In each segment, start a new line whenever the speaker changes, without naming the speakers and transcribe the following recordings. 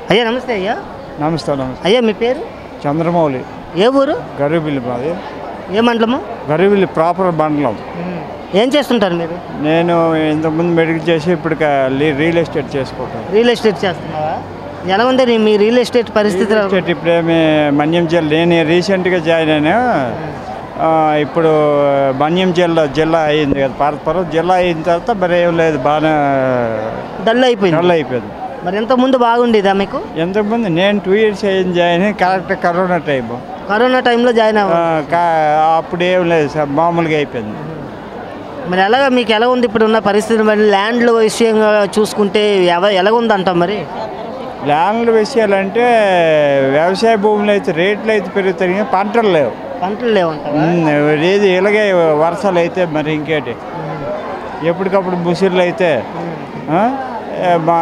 అయ్యా నమస్తే అయ్యా
నమస్తే నమస్తే
అయ్యా మీ పేరు
చంద్రమౌళి
ఏ ఊరు
గరిబిల్లి మాది
ఏ మండలము
గరిబిల్లి ప్రాపర్ మండలం
ఏం చేస్తుంటారు మీరు
నేను ఇంతకుముందు మెడికల్ చేసి ఇప్పుడు రియల్ ఎస్టేట్ చేసుకుంటాను
రియల్ ఎస్టేట్ చేస్తున్నావా ఎలా ఉంది నీ- మీ రియల్ ఎస్టేట్ పరిస్థితి
రియల్ ఎస్టేట్ ఇప్పుడేమి మన్యం జిల్లా నేను రీసెంట్గా జాయిన్ అయినా ఆ, ఇప్పుడు మన్యం జిల్లా జిల్లా అయింది కదా పార్వతపురం జిల్లా అయిన తర్వాత మరి ఏం లేదు బాగానే
డల్ అయిపోయింది
డల్ అయిపోయింది
మరి ఎంత ముందు బాగుండేదా మీకు
ఎంతకుముందు నేను టూ ఇయర్స్ అయింది జాయిన్ అయ్యి కరెక్ట్ కరోనా టైం
కరోనా టైంలో జాయిన్
ఆ,
అవ్వ
కా- అప్పుడు ఏం లేదు సార్ మామూలుగా అయిపోయింది
మరి ఎలాగ మీకు ఎలా ఉంది ఇప్పుడు ఉన్న పరిస్థితి మరి ల్యాండ్ల విషయంగా చూసుకుంటే ఎవ ఎలా ఉందంటాం మరి
ల్యాండ్ల విషయాలంటే వ్యవసాయ భూములు అయితే రేట్లు అయితే పెరుగుతాయి కానీ పంటలు లేవు
పంటలు లేవంటావా
ఉమ్, ఏది ఇలాగే వర్షాలు అయితే మరి ఇంకేటి ఎప్పటికప్పుడు ముసిర్లు అయితే ఆ, ఏ, మా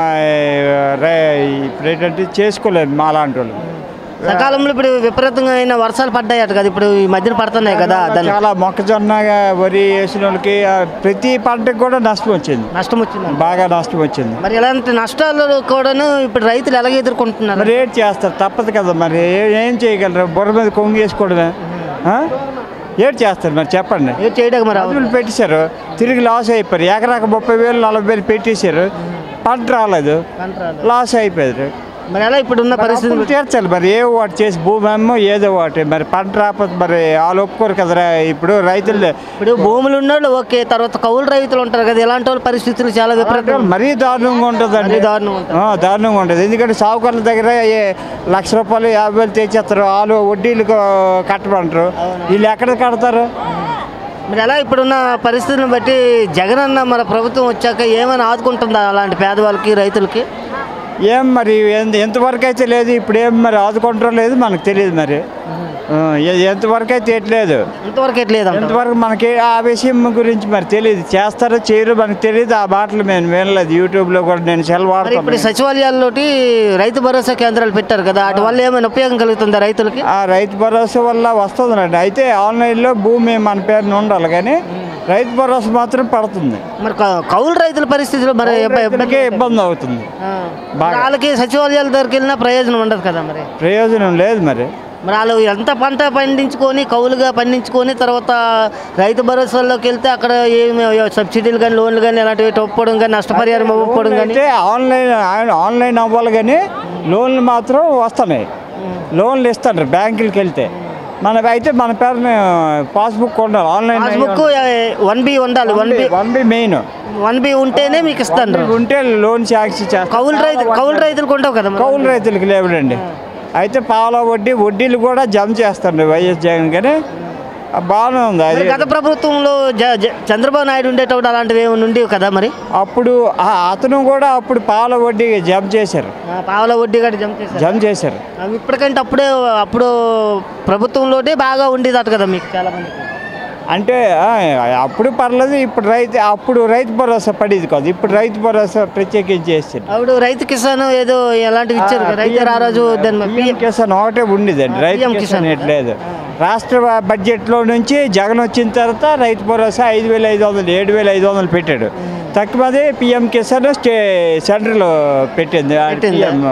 రే ఇప్పుడు ఏంటంటే చేసుకోలేదు మా లాంటి వాళ్ళు
సకాలంలో ఇప్పుడు విపరీతంగా అయిన వర్షాలు పడ్డాయట కదా ఇప్పుడు ఈ మధ్యన పడుతున్నాయి కదా దాని
చాలా మొక్కజొన్న వరి వేసిన వాళ్ళకి ఆ, ప్రతి పంటకు కూడా నష్టం వచ్చింది
నష్టం వచ్చింది
బాగా నష్టం వచ్చింది
మరి ఇలాంటి నష్టాలు కూడాను ఇప్పుడు రైతులు ఎలాగ ఎదుర్కొంటున్నారు
మరి ఏం చేస్తారు తప్పదు కదా మరి ఏ- ఏం చేయగలరు బుర్ర మీద కొంగేసుకోవడమే ఆ? ఏం చేస్తారు మరి చెప్పండి
ఏం చేయడానికి మరి అవ్వదు.
డబ్బులు పెట్టేశారు తిరిగి లాస్ అయిపోయారు ఎకరాకు ముప్పై వేలు నలభై వేలు పెట్టేశారు పంట రాలేదు
పంట రాదు.
లాస్ అయిపోయారు
మరి ఎలా ఇప్పుడు ఉన్న పరిస్థితి
అప్పులు తీర్చాలి మరి ఏ వాటి చేసి భూమి అమ్మో ఏదో ఒకటి మరి పంట రాకపోతే మరి వాళ్ళు ఒప్పుకోరు కదరా ఇప్పుడు రైతులు
ఇప్పుడు భూములు ఉన్నోళ్ళు ఓకే తర్వాత కౌలు రైతులు ఉంటారు కదా ఇలాంటి వాళ్ళ పరిస్థితులు చాలా విపరీతం
మరీ దారుణంగా ఉంటుందండి
మరీ దారుణంగా ఉంటుంది.
ఆ, దారుణంగా ఉంటుంది ఎందుకంటే సాగుకారుల దగ్గర ఏ లక్ష రూపాయలు యాభై వేలు తెచ్చేస్తారు వాళ్ళు వడ్డీలు కో- కట్టమంటారు వీళ్ళు ఎక్కడ కడతారు
మరి ఎలా ఇప్పుడున్న పరిస్థితిని బట్టి జగన్ అన్న మన ప్రభుత్వం వచ్చాక ఏమైనా ఆదుకుంటుందా అలాంటి పేదవాళ్ళకి రైతులకి
ఏం మరి ఎంత ఎంతవరకు అయితే లేదు ఇప్పుడు ఏం మరి ఆదుకుంటారో లేదు మనకు తెలియదు మరి ఆ, ఎ- ఎంతవరకు అయితే ఎట్లేదు
ఇంతవరకు ఎట్లేదు
ఎంతవరకు మనకి ఆ విషయం గురించి మరి తెలియదు చేస్తారో చేయరో మనకు తెలియదు ఆ మాటలు నేను వినలేదు యూట్యూబ్లో కూడా నేను సెల్
మరి ఇప్పుడు
వాడతాను
సచివాలయాల్లోటి రైతు భరోసా కేంద్రాలు పెట్టారు కదా వాటి వల్ల ఏమైనా ఉపయోగం కలుగుతుందా రైతులకి
ఆ రైతు భరోసా వల్ల వస్తుందండి అయితే ఆన్లైన్లో భూమి మన పేరున ఉండాలి కానీ రైతు భరోసా మాత్రం పడుతుంది
మరి క- కౌలు రైతుల పరిస్థితిలో మరి ఇబ్బ- ఇబ్బంది
రైతులకే ఇబ్బంది అవుతుంది
ఆ. మరి వాళ్ళకి సచివాలయాల దగ్గరికి వెళ్ళినా ప్రయోజనం ఉండదు కదా మరి
ప్రయోజనం లేదు మరి
మరి వాళ్ళు ఎంత పంట పండించుకొని కౌలుగా పండించుకొని తర్వాత రైతు భరోసాలోకి వెళ్తే అక్కడ ఏమి సబ్సిడీలు కానీ లోన్లు కానీ అలాంటివి ఒప్పుకోవడం కానీ నష్టపరిహారం ఒప్పుకోవడం కానీ
అయితే ఆన్లైన్ ఆయన- ఆన్లైన్ అవ్వాలి కానీ లోన్లు మాత్రం వస్తున్నాయి లోన్లు ఇస్తారు బ్యాంకులకి వెళ్తే మన అయితే మన పేరున పాస్బుక్ ఉండాలి ఆన్లైన్
పాస్బుక్ వన్ బి ఉండాలి one B
one B main
one B ఉంటేనే మీకు ఇస్తాను
ఉంటే లోన్ శాంక్షన్ చేస్తారు
కౌలు రైతు కౌలు రైతులకు ఉండవు కదా మరి.
కౌలు రైతులకు లేవులండి అయితే పాల వడ్డీ వడ్డీలు కూడా జమ చేస్తారు వైఎస్ జగన్ కానీ ఆ బాగానే ఉంది అది
మరి గత ప్రభుత్వంలో జ- జ- చంద్రబాబు నాయుడు ఉండేటప్పుడు అలాంటివి ఏమైనా ఉండేవి కదా మరి
అప్పుడు ఆ అతను కూడా అప్పుడు పాల వడ్డీ జమ చేశారు
ఆ, పావల వడ్డీ కూడా జమ చేశారు
జమ చేశారు
అవి ఇప్పటికంటే అప్పుడే అప్పుడు ప్రభుత్వంలోనే బాగా ఉండేదట కదా మీకు చాలా మందికి
అంటే ఆ, అప్పుడు పర్లేదు ఇప్పుడు రైతు అప్పుడు రైతు భరోసా పడేది కాదు ఇప్పుడు రైతు భరోసా ప్రత్యేకించి చేస్తారు
అప్పుడు రైతు కిసాన్ ఏదో ఎలాంటివి ఇచ్చారు కదా రైతు రారాజు దాని
పిఎం కిసాన్ ఒకటే ఉండేదండి రైతు
పిఎం
కిసాన్
కిసాన్.
ఎట్లేదు రాష్ట్ర బడ్జెట్లో నుంచి జగన్ వచ్చిన తర్వాత రైతు భరోసా ఐదు వేల ఐదు వందలు ఏడు వేల ఐదు వందలు పెట్టాడు తక్కువది పిఎం కిసాన్ స్టే సెంట్రల్ పెట్టింది ఆ
పెట్టిందా?
PM.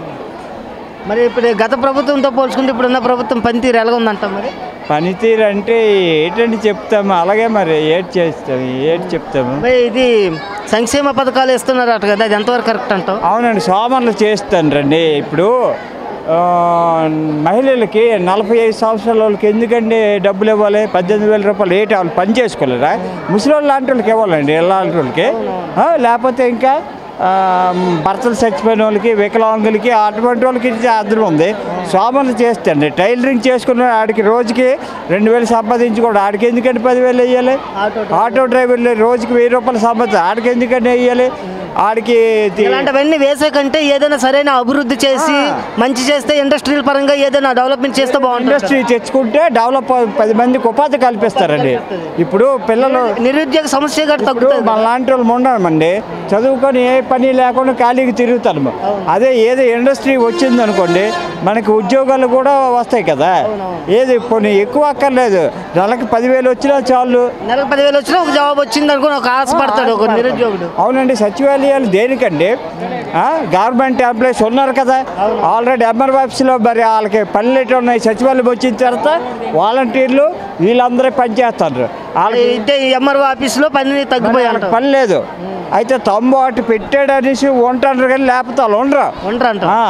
మరి ఇప్పుడు గత ప్రభుత్వంతో పోల్చుకుంటే ఇప్పుడున్న ప్రభుత్వం పనితీరు ఎలా ఉందంట మరి
పనితీరు అంటే ఏంటంటే చెప్తాము అలాగే మరి ఏడ్ చేస్తాము ఏడ్ చెప్తాము
మరి ఇది సంక్షేమ పథకాలు ఇస్తున్నారు అట కదా అది ఎంతవరకు కరెక్ట్ అంటావు
అవునండి సోమర్లు చేస్తాను రండి ఇప్పుడు ఆ, మహిళలకి నలభై ఐదు సంవత్సరాల వాళ్ళకి ఎందుకండి డబ్బులు ఇవ్వాలి పద్దెనిమిది వేల రూపాయలు ఏంటి వాళ్ళు పని చేసుకోలేరా ముసలి వాళ్ళు లాంటి వాళ్ళకి ఇవ్వాలండి ఇలాంటి వాళ్ళకి ఆ, లేకపోతే ఇంకా ఆ, భర్తలు చచ్చిపోయిన వాళ్ళకి వికలాంగులకి అటువంటి వాళ్ళకి ఇచ్చే అర్థం ఉంది సోమర్లు చేస్తండి టైలరింగ్ చేసుకున్న ఆడికి రోజుకి రెండు వేలు సంపాదించుకోండి ఆడికి ఎందుకంటే పదివేలు వేయాలి
ఆటో
ఆటో డ్రైవర్లు రోజుకి వెయ్యి రూపాయలు సంపాదించి ఆడికి ఎందుకంటే వేయాలి ఆడికి తి-
ఇలాంటివన్నీ వేసే కంటే ఏదైనా సరైన అభివృద్ధి చేసి మంచి చేస్తే ఇండస్ట్రియల్ పరంగా ఏదైనా డెవలప్మెంట్ చేస్తే బాగుంటుంది
ఇండస్ట్రీ తెచ్చుకుంటే డెవలప్ పది మందికి ఉపాధి కల్పిస్తారండి ఇప్పుడు పిల్లలు
నిరుద్యోగ సమస్య కూడా
ఇప్పుడు
తగ్గుతుంది
మన లాంటి వాళ్ళు ఉండమండి చదువుకొని ఏ పని లేకుండా ఖాళీకి తిరుగుతాము అదే ఏదో ఇండస్ట్రీ వచ్చింది అనుకోండి మనకి ఉద్యోగాలు కూడా వస్తాయి కదా ఏది కొన్ని ఎక్కువ అక్కర్లేదు నెలకి పదివేలు వచ్చినా చాలు
నెలకు పదివేలు వచ్చినా ఒక జాబ్ వచ్చింది అనుకుని ఒక ఆశపడతాడు ఒక నిరుద్యోగుడు
అవునండి సచివాలయం ఖాళీలు దేనికండి ఆ, గవర్నమెంట్ ఎంప్లాయీస్ ఉన్నారు కదా ఆల్రెడీ ఎంఆర్ ఆఫీస్లో మరి వాళ్ళకి పనులు ఎటు ఉన్నాయి సచివాలయం వచ్చిన తర్వాత వాలంటీర్లు వీళ్ళందరూ పనిచేస్తారు వాళ్ళకి
అయితే ఈ ఎంఆర్ఓ ఆఫీస్లో పని తగ్గిపోయి
వాళ్ళకి
అంటారు
పని లేదు అయితే తమ్ము అటు పెట్టాడు అనేసి ఉంటారు కానీ లేకపోతే వాళ్ళు ఉండరు
ఉండరంట
ఆ,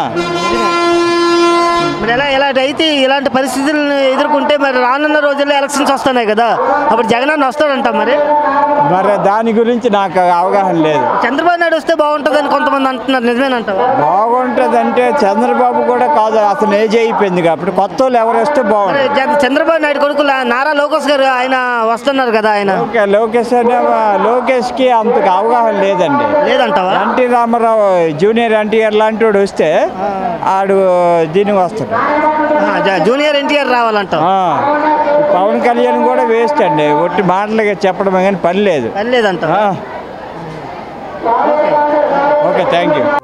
మరి ఎలా ఇలాంటి అయితే ఇలాంటి పరిస్థితులను ఎదుర్కొంటే మరి రానున్న రోజుల్లో ఎలక్షన్స్ వస్తున్నాయి కదా అప్పుడు జగన్ అన్న వస్తాడంట మరి
మరి దాని గురించి నాకు అవగాహన లేదు
చంద్రబాబు నాయుడు వస్తే బాగుంటుందని కొంతమంది అంటున్నారు నిజమేనంటావా
బాగుంటుంది అంటే చంద్రబాబు కూడా కాదు అతను ఏజ్ అయిపోయింది కాబట్టి కొత్త వాళ్ళు ఎవరు వస్తే
మరి
బాగుంటుంది
జగ- చంద్రబాబు నాయుడు కొడుకు లా- నారా లోకేష్ గారు ఆయన వస్తున్నారు కదా ఆయన
ఓకే లోకేష్ అనే లోకేష్కి అంతకు అవగాహన లేదండి
లేదంటావా
ఎన్టీ రామారావు జూనియర్ ఎన్టీఆర్ లాంటి వాడు వస్తే ఆడు దీనికి వస్తాడు
ఆ, జ- జూనియర్ ఎన్టీఆర్ రావాలంట
ఆ, ఈ పవన్ కళ్యాణ్ కూడా వేస్ట్ అండి ఒట్టి మాటలుగా చెప్పడమే కానీ పని లేదు
పని లేదంట
ఆ. Okay thank you